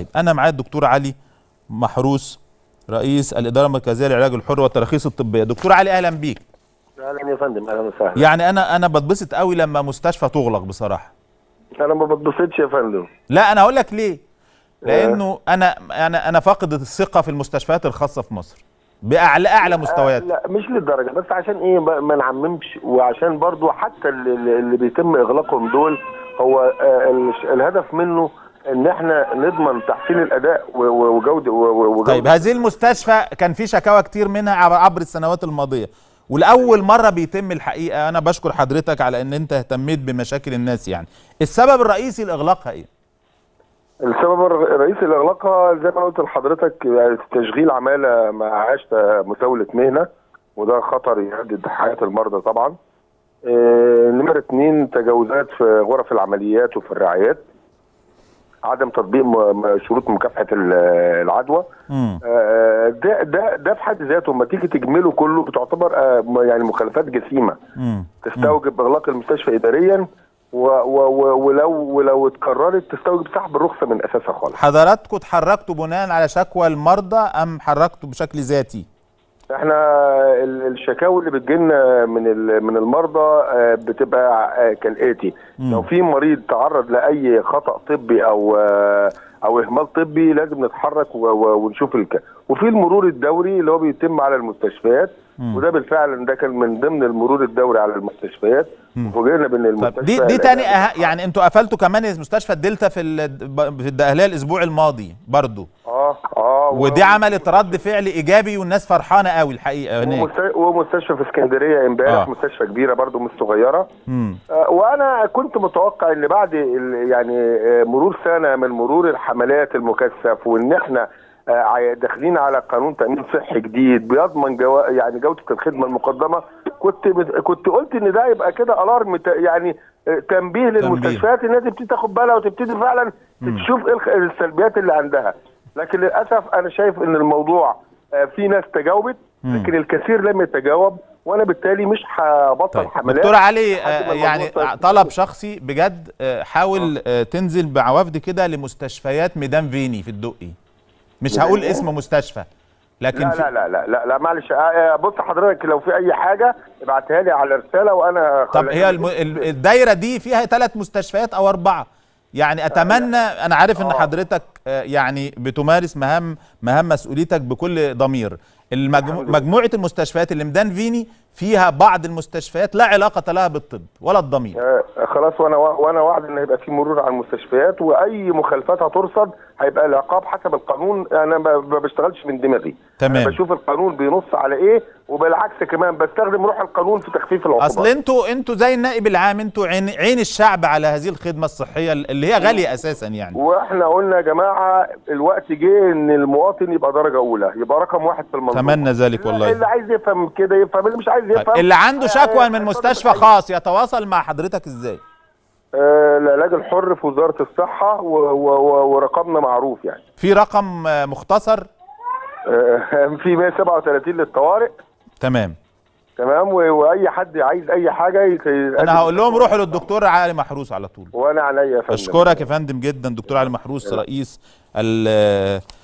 انا معايا الدكتور علي محروس رئيس الاداره المركزيه للعلاج الحر والتراخيص الطبيه دكتور علي اهلا بيك اهلا يا فندم اهلا وسهلا يعني انا انا بتبسط قوي لما مستشفى تغلق بصراحه انا ما بتبسطش يا فندم لا انا هقول لك ليه لانه انا انا انا فاقد الثقه في المستشفيات الخاصه في مصر باعلى اعلى مستويات آه لا مش للدرجه بس عشان ايه ما ما نعممش وعشان برضو حتى اللي, اللي بيتم اغلاقهم دول هو آه ال- الهدف منه ان احنا نضمن تحسين الاداء و- و- وجوده و- و- وجوده طيب هذه المستشفى كان في شكاوى كتير منها عبر- عبر السنوات الماضيه ولاول مره بيتم الحقيقه انا بشكر حضرتك على ان انت اهتميت بمشاكل الناس يعني السبب الرئيسي لاغلاقها ايه السبب الر- الرئيسي لاغلاقها زي ما قلت لحضرتك يعني تشغيل عماله ما عاش مساوله مهنه وده خطر يهدد حياه المرضى طبعا. آه، نمرة اتنين تجاوزات في غرف العمليات وفي الرعايات. عدم تطبيق م- م- شروط مكافحه ال- العدوى. امم آه، ده ده ده في حد ذاته لما تيجي تجمله كله بتعتبر آه، م- يعني مخالفات جسيمه. امم تستوجب اغلاق المستشفى اداريا و و و ولو ولو اتكررت تستوجب سحب الرخصه من اساسها خالص. حضراتكم اتحركتوا بناء على شكوى المرضى ام حركتوا بشكل ذاتي احنا ال- الشكاوي اللي بتجيلنا من ال- من المرضى آه، بتبقى آه، كالاتي مم. لو في مريض تعرض لاي خطا طبي او آه، او اهمال طبي لازم نتحرك و- و- ونشوف الك وفي المرور الدوري اللي هو بيتم على المستشفيات مم. وده بالفعل ده كان من ضمن المرور الدوري على المستشفيات مم. وفوجئنا بان طب المستشفى دي دي تاني أه يعني انتوا قفلتوا كمان مستشفى الدلتا في ال- في الدقهليه الاسبوع الماضي برضو اه اه ودي عملت رد فعل ايجابي والناس فرحانه قوي الحقيقه هناك ومست- ومستشفى في اسكندريه امبارح آه. آه. مستشفى كبيره برضو مش صغيره امم آه، وانا كنت متوقع ان بعد ال- يعني آه، مرور سنه من مرور الحملات المكثف وان احنا آه، عي- داخلين على قانون تامين صحي جديد بيضمن جو يعني جوده الخدمه المقدمه كنت بت- كنت قلت ان ده يبقى كده الارم ت- يعني آه، تنبيه للمستشفيات انها تبتدي تاخد بالها وتبتدي فعلا تشوف ايه الخ- السلبيات اللي عندها لكن للاسف انا شايف ان الموضوع آه، في ناس تجاوبت لكن الكثير لم يتجاوب وانا بالتالي مش هبطل طيب حملات دكتور علي لحد ما آه، يعني الموضوع طلب شخصي بجد آه، حاول آه، تنزل مع وفد كده لمستشفيات ميدان فيني في الدقي مش ميدان هقول إيه؟ اسم مستشفى لكن لا في لا لا لا لا, لا معلش آه، آه، بص حضرتك لو في اي حاجه ابعتها لي على رساله وانا طب هي الم... ال- الدايره دي فيها ثلاث مستشفيات او اربعه يعني اتمنى انا عارف ان آه. حضرتك آه، يعني بتمارس مهام مهام مسؤوليتك بكل ضمير المجمو... الحمد لله. مجموعه المستشفيات اللي ميدان فيني فيها بعض المستشفيات لا علاقه لها بالطب ولا الضمير آه، خلاص وانا وانا وعد ان هيبقى في مرور على المستشفيات واي مخالفات هترصد هيبقى العقاب حسب القانون انا ما ما بشتغلش من دماغي تمام. انا بشوف القانون بينص على ايه وبالعكس كمان بستخدم روح القانون في تخفيف العقوبات اصل انتوا انتوا زي النائب العام انتوا عين عين الشعب على هذه الخدمه الصحيه اللي هي غاليه اساسا يعني واحنا قلنا يا جماعه الوقت جه ان المواطن يبقى درجه اولى يبقى رقم واحد في المنظومه اتمنى ذلك والله اللي عايز يفهم كده يفهم اللي مش عايز طيب يفهم اللي عنده آه، شكوى آه، من اتفضل مستشفى بالحقيقة. خاص يتواصل مع حضرتك ازاي آه، العلاج الحر في وزاره الصحه و و و ورقمنا معروف يعني في رقم آه، مختصر آه، في 137 للطوارئ تمام تمام و- واي حد عايز اي حاجه يت- انا هقول لهم روحوا للدكتور علي محروس على طول وانا عليا يا فندم اشكرك يا فندم جدا دكتور علي محروس رئيس ال-